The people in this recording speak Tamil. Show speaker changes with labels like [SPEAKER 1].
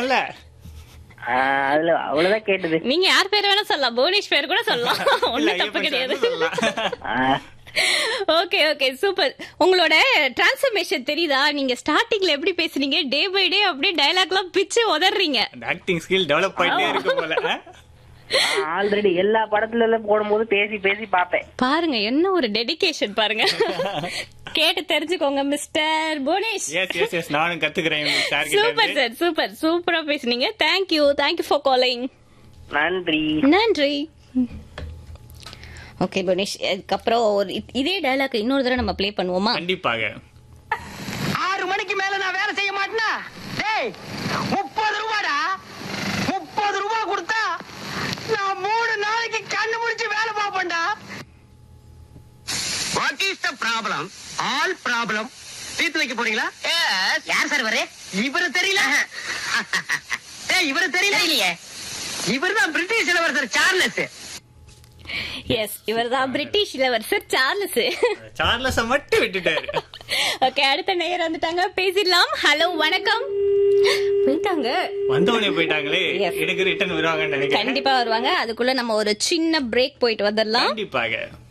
[SPEAKER 1] சொல்லல
[SPEAKER 2] ஆஹ் அதுல அவ்வளவுதான் கேட்டது
[SPEAKER 3] நீங்க யார் பேர் வேணா சொல்லலாம் புவனேஷ் பேர் கூட சொல்லலாம்
[SPEAKER 1] இல்ல,
[SPEAKER 3] ஒண்ணும் தப்பு
[SPEAKER 1] ஐயப்பன்
[SPEAKER 3] கிடையாது
[SPEAKER 1] சார்னு சொல்லலாம்.
[SPEAKER 2] ஆஹ்
[SPEAKER 3] ஓகே ஓகே சூப்பர் உங்களோட டிரான்ஸ்ஃபர்மேஷன் தெரியுதா நீங்க ஸ்டார்டிங்ல எப்படி பேசுனீங்க டே பை டே அப்படியே டயலாக் எல்லாம் பிச்சு உதறீங்க
[SPEAKER 1] அந்த ஆக்டிங் ஸ்கில் டெவலப் ஆயிட்டே இருக்கு போல ஆ?
[SPEAKER 2] ஆல்ரெடி எல்லா படத்துல எல்லாம் போடும்போது பேசி பேசி பாப்பேன்
[SPEAKER 3] பாருங்க என்ன ஒரு டெடிகேஷன் பாருங்க கேட்டு தெரிஞ்சுக்கோங்க mister Bhuvanesh
[SPEAKER 1] yes yes yes நானும் கத்துக்கிறேன் சார் கிட்ட
[SPEAKER 3] சூப்பர்
[SPEAKER 1] இருந்து.
[SPEAKER 3] சார் சூப்பர் சூப்பரா பேசுனீங்க தேங்க்யூ தேங்க்யூ ஃபார் காலிங்
[SPEAKER 2] நன்றி
[SPEAKER 3] நன்றி ஓகே புவனேஷ் அதுக்கப்புறம் ஒரு இ- இதே டயலாக் இன்னொரு தடவை நம்ம ப்ளே பண்ணுவோமா
[SPEAKER 1] கண்டிப்பாக
[SPEAKER 4] ஆறு மணிக்கு மேல நான் வேலை செய்ய மாட்டேனா டேய் முப்பது ரூபாடா முப்பது ரூபாய் கொடுத்தா நான் மூணு நாளைக்கு கண்ணு முடிச்சு வேலை பார்ப்பேன்டா what is the problem all problem தீர்த்து வைக்க போறீங்களா யார் சார் வரே இவரு தெரியல ஏய் இவரு தெரியல இல்லையே இவர் தான் பிரிட்டிஷ் இளவரசர் சார்லஸ்
[SPEAKER 3] எஸ் இவர்தான் பிரிட்டிஷ் இளவரசர் சார்லஸ்
[SPEAKER 1] சார்லஸ மட்டும் விட்டுட்டாரு
[SPEAKER 3] ஓகே அடுத்த நேயர் வந்துட்டாங்க பேசிடலாம் ஹலோ வணக்கம் போயிட்டாங்க
[SPEAKER 1] வந்தவனே போயிட்டாங்களே
[SPEAKER 3] Yes.
[SPEAKER 1] எனக்கு ரிட்டர்ன் வருவாங்கன்னு நினைக்கிறேன்
[SPEAKER 3] கண்டிப்பா வருவாங்க அதுக்குள்ள நம்ம ஒரு சின்ன பிரேக் போயிட்டு வந்துடலாம்
[SPEAKER 1] கண்டிப்பாக